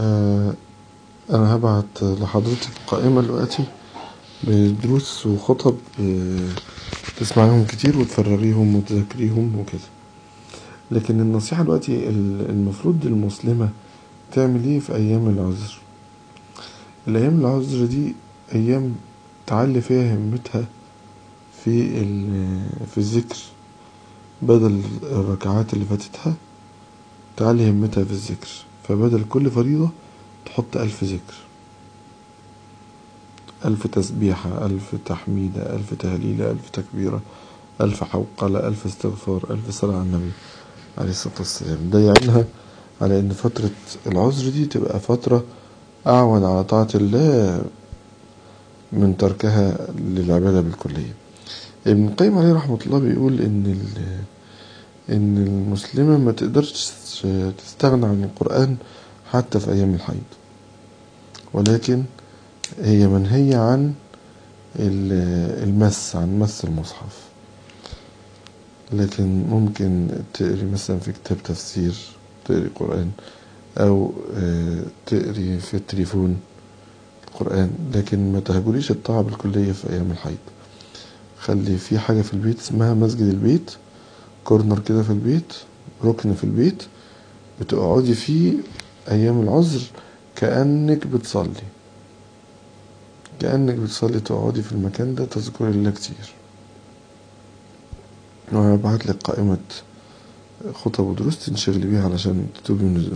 آه أنا هبعت لحضرتك قائمة دلوقتي بدروس وخطب آه تسمعيهم كتير وتفرغيهم وتذاكريهم وكده لكن النصيحة دلوقتي المفروض المسلمة تعمل ايه في أيام العذر الأيام العذر دي أيام تعلي فيها همتها في في الذكر بدل الركعات اللي فاتتها تعلي همتها في الذكر فبدل كل فريضة تحط ألف ذكر ألف تسبيحة ألف تحميدة ألف تهليلة ألف تكبيرة ألف حوقلة ألف استغفار ألف صلاة على النبي عليه الصلاة والسلام ده يعينها على إن فترة العذر دي تبقى فترة أعون على طاعة الله من تركها للعبادة بالكلية ابن القيم عليه رحمة الله بيقول إن إن المسلمة ما تقدرش تستغنى عن القرآن حتى في أيام الحيض ولكن هي منهية عن المس عن مس المصحف لكن ممكن تقري مثلا في كتاب تفسير تقري قرآن أو تقري في التليفون القرآن لكن ما تهجريش الطاعة بالكلية في أيام الحيض خلي في حاجة في البيت اسمها مسجد البيت كورنر كده في البيت ركن في البيت بتقعدي فيه أيام العذر كأنك بتصلي كأنك بتصلي تقعدي في المكان ده تذكري الله كتير وهبعت لك قائمة خطب ودروس تنشغلي بيها علشان تتوبي من